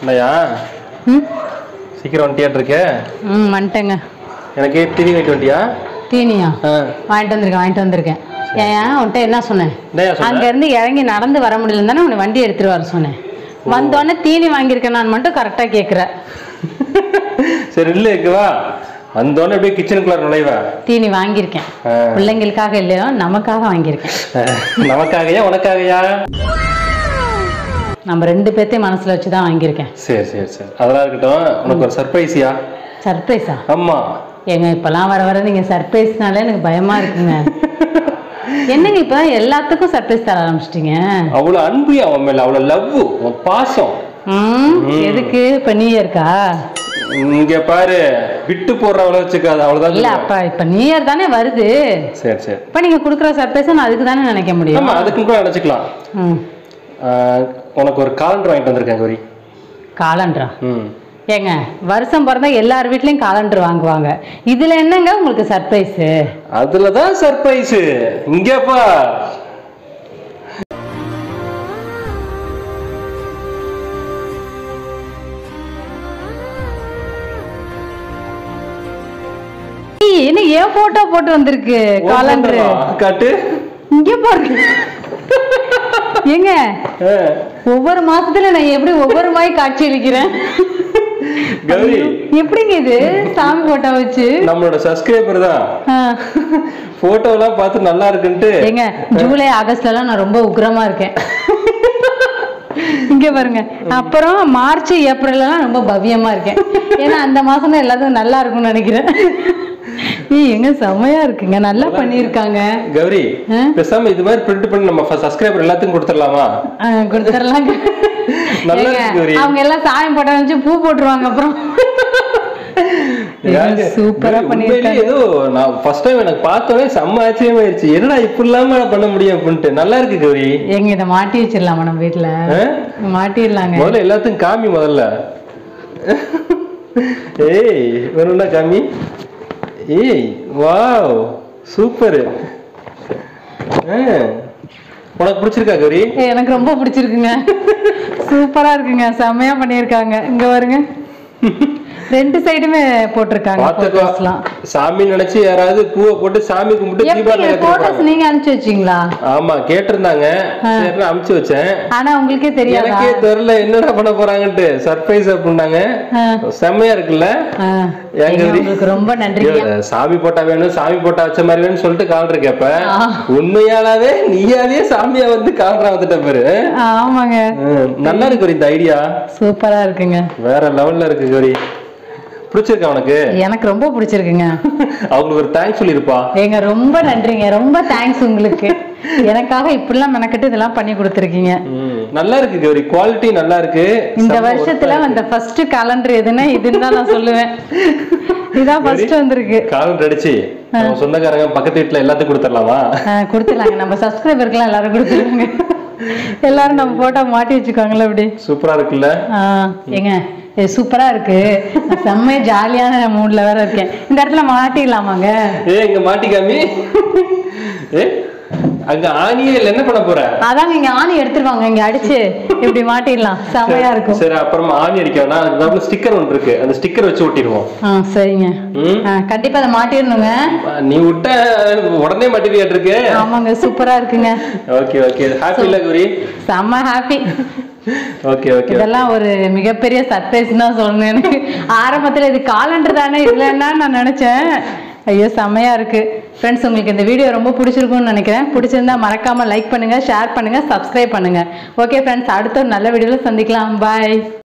இல்லையா ம் சீக்கிரம் வந்துட்டியாட்டு இருக்கே ம் வந்துட்டேங்க எனக்கு டிவி வாங்கிட்டு வந்துட்டியா தீனியா ஆ வாங்கிட்டு வந்திருக்கேன் வாங்கிட்டு வந்திருக்கேன் ஏன் உன்கிட்ட என்ன சொன்னேன் என்னையா சொன்ன அங்கேருந்து இறங்கி நடந்து வர முடியல தானே உன்னை வண்டி எடுத்துட்டு வர சொன்னேன் வந்தோடனே தீனி வாங்கியிருக்கேன் நான் மட்டும் கரெக்டாக கேட்குற சரி இல்லை இங்க வா வந்தோடனே அப்படியே கிச்சனுக்குள்ள நுழைவா தீனி வாங்கியிருக்கேன் ஆ. பிள்ளைங்களுக்காக இல்லையோ நமக்காக வாங்கியிருக்கேன் நமக்காகயா உனக்காகயா நம்ம ரெண்டு பேர்த்தையும் மனசுல வச்சு தான் வாங்கியிருக்கேன் சரி சரி சரி அதெல்லாம் இருக்கட்டும் உனக்கு ஒரு சர்ப்ரைஸியா சர்ப்ரைஸா ஆமா ஏங்க இப்பெல்லாம் வர வர நீங்க சர்ப்ரைஸ்னாலே எனக்கு பயமா இருக்குங்க என்னங்க இப்ப எல்லாத்துக்கும் சர்ப்ரைஸ் தர ஆரம்பிச்சிட்டீங்க அவ்வளவு அன்பு அவன் மேல அவ்வளவு லவ் பாசம் ம் எதுக்கு இப்ப நீ இருக்கா இங்க பாரு விட்டு போடுறவள வச்சுக்காது அவ்வளவுதான் இல்ல சொல்லுவேன். அப்ப இப்ப நியூ இயர் தானே வருது சரி சரி இப்ப நீங்க குடுக்குற சர்ப்ரைஸ் நான் அதுக்கு தானே நினைக்க முடியும் ஆமா அதுக்கும் கூட நினைச்சுக்கலாம் ம் ஆஹ், உனக்கு ஒரு காலண்டர் வாங்கிட்டு வந்திருக்கேன் கௌரி காலண்டரா ம் ஏங்க வருஷம் பிறந்தா எல்லார் வீட்லயும் காலண்டர் வாங்குவாங்க இதுல என்னங்க உங்களுக்கு சர்ப்ரைஸ் அதுலதான் சர்ப்ரைஸ் இங்கப்பா என்ன ஏன் போட்டோ போட்டு வந்திருக்கு காலண்டர் காட்டு இங்க பாருங்க ஏங்க ஆஹ், ஒவ்வொரு மாசத்துல நான் எப்படி ஒவ்வொரு மாதிரி காட்சி அளிக்கிறேன் கௌரி எப்படிங்க இது சாமி போட்டோ வச்சு நம்மளோட சப்ஸ்கிரைபர் தான் ஆ. போட்டோ எல்லாம் பார்த்து நல்லா இருக்குன்ட்டு ஏங்க ஜூலை ஆகஸ்ட்ல எல்லாம் நான் ரொம்ப உக்ரமா இருக்கேன் இங்க பாருங்க அப்புறம் மார்ச் ஏப்ரல் எல்லாம் ரொம்ப பவ்யமா இருக்கேன் ஏன்னா அந்த மாசம் தான் எல்லாத்துக்கும் நல்லா இருக்கும்னு நினைக்கிறேன் ஏய் எங்க செமையா இருக்குங்க நல்லா பண்ணியிருக்காங்க கௌரி ஆ? பேசாம இது மாதிரி பிரிண்ட் பண்ணி நம்ம சப்ஸ்கிரைபர் எல்லாத்துக்கும் கொடுத்துடலாமா ஆ, கொடுத்துடலாங்க நல்லா ஏங்க, இருக்கு கௌரி. அவங்க எல்லாம் சாயம் போட்ட வச்சு பூ போட்டுருவாங்க அப்புறம் ஏங்க, சூப்பரா கௌரி, பண்ணியிருக்காங்க உண்மையிலேயே ஏதோ நான் ஃபர்ஸ்ட் டைம் எனக்கு பார்த்தோன்னே செம்ம ஆச்சரியமாயிருச்சு என்னடா இப்படி இல்லாம பண்ண முடியும் அப்படின்ட்டு நல்லா இருக்கு கௌரி எங்க இதை மாட்டி வச்சிடலாமா நம்ம வீட்டுல ஆ? மாட்டிடலாங்க முதல்ல எல்லாத்துக்கும் காமி முதல்ல ஏய் வேணும்னா காமி ஏய் வாவ் சூப்பர் உனக்கு பிடிச்சிருக்கா கௌரி ஏய், எனக்கு ரொம்ப பிடிச்சிருக்குங்க சூப்பரா இருக்குங்க செம்மையா பண்ணியிருக்காங்க இங்க பாருங்க ரெண்டு சைடுமே போட்டிருக்காங்க பார்த்துக்கோ போட்டோஸ்லாம் சாமி நினைச்சு யாராவது பூவை போட்டு சாமி கும்பிட்டு எப்படி தீபாவளி போட்டோஸ் ஏத்துறாங்க நீங்க அனுப்பிச்சு வச்சீங்களா ஆமா கேட்டிருந்தாங்க சரி அமுச்சு வச்சேன் ஆனா உங்களுக்கே தெரியாதா எனக்கே தெரியல என்னடா பண்ண போறாங்கன்ட்டு சர்ப்ரைஸ் அப்படின்னாங்க ஆ. செம்மையா இருக்குல்ல ஆ. ஏன் ஏங்க, கௌரி? உங்களுக்கு ரொம்ப நன்றிங்க ஐயோ, சாமி போட்டா வேணும் சாமி போட்டா வச்ச மாதிரி வேணும்னு சொல்லிட்டு கால் கேப்ப ஆ. உண்மையாலாவே நீயாவே சாமியா வந்து கால்றா வந்துட்ட பாரு ஆமாங்க ம், நல்லா இருக்கு கௌரி இந்த ஐடியா சூப்பரா இருக்குங்க வேற லெவல்ல இருக்கு கௌரி பிடிச்சிருக்கா உனக்கு எனக்கு ரொம்ப பிடிச்சிருக்குங்க அவங்களுக்கு ஒரு தேங்க்ஸ் சொல்லிருப்பா ஏங்க ரொம்ப நன்றிங்க ரொம்ப தேங்க்ஸ் உங்களுக்கு எனக்காக இப்படிலாம் மெனக்கெட்டு இதெல்லாம் பண்ணி கொடுத்துருக்கீங்க ம், நல்லா இருக்கு கௌரி குவாலிட்டி நல்லா இருக்கு இந்த செம்ம வருஷத்துல வந்த ஃபர்ஸ்ட் கேலண்டர் எதுன்னா இதுன்னு தான் நான் சொல்லுவேன் இதான் ஃபர்ஸ்ட் வந்திருக்கு காலண்டர் அடிச்சு நம்ம சொந்தக்காரங்க பக்கத்து வீட்டுல எல்லாத்துக்கும் கொடுத்துடலாமா ஆ, கொடுத்துடலாங்க நம்ம சப்ஸ்கிரைபருக்குலாம் எல்லாரும் கொடுத்துருவாங்க எல்லாரும் நம்ம போட்டோ மாட்டி வச்சுக்கோங்களேன் அப்படி சூப்பரா இருக்குல்ல ஆ, ஏங்க இது சூப்பரா இருக்கு நான் செம்ம ஜாலியான மூட்ல வேற இருக்கேன் இந்த இடத்துல மாட்டிடலாமாங்க ஏ இங்க மாட்டிக்காமி ஏ அங்க ஆணியே இல்ல என்ன பண்ண போற அதாங்க இங்க ஆணி எடுத்துருவாங்க இங்க அடிச்சு இப்படி மாட்டிடலாம் செம்மையா இருக்கும் சரி அப்புறமா ஆணி அடிக்க வேணாம் அதுக்கு ஸ்டிக்கர் ஒன்று இருக்கு அந்த ஸ்டிக்கர் வச்சு ஒட்டிடுவோம் ஆ சரிங்க ம் ஆ, கண்டிப்பா அதை மாட்டிடணுங்க நீ விட்ட உடனே மாட்டிரியாட்டு இருக்கு ஆமாங்க சூப்பரா இருக்குங்க ஓகே ஓகே ஹாப்பி இல்ல குரி செம்ம ஹாப்பி ஓகே ஓகே இதெல்லாம் ஒரு மிகப்பெரிய சர்ப்ரைஸ் தான் சொல்லணும் எனக்கு ஆரம்பத்துல இது காலண்டர் தானே இதுல என்ன நான் நினைச்சேன் ஐயோ செம்மையா இருக்கு ஃப்ரெண்ட்ஸ் உங்களுக்கு இந்த வீடியோ ரொம்ப பிடிச்சிருக்கும்னு நினைக்கிறேன் பிடிச்சிருந்தா மறக்காம லைக் பண்ணுங்க ஷேர் பண்ணுங்க சப்ஸ்கிரைப் பண்ணுங்க ஓகே ஃப்ரெண்ட்ஸ் அடுத்த ஒரு நல்ல வீடியோல சந்திக்கலாம் பாய்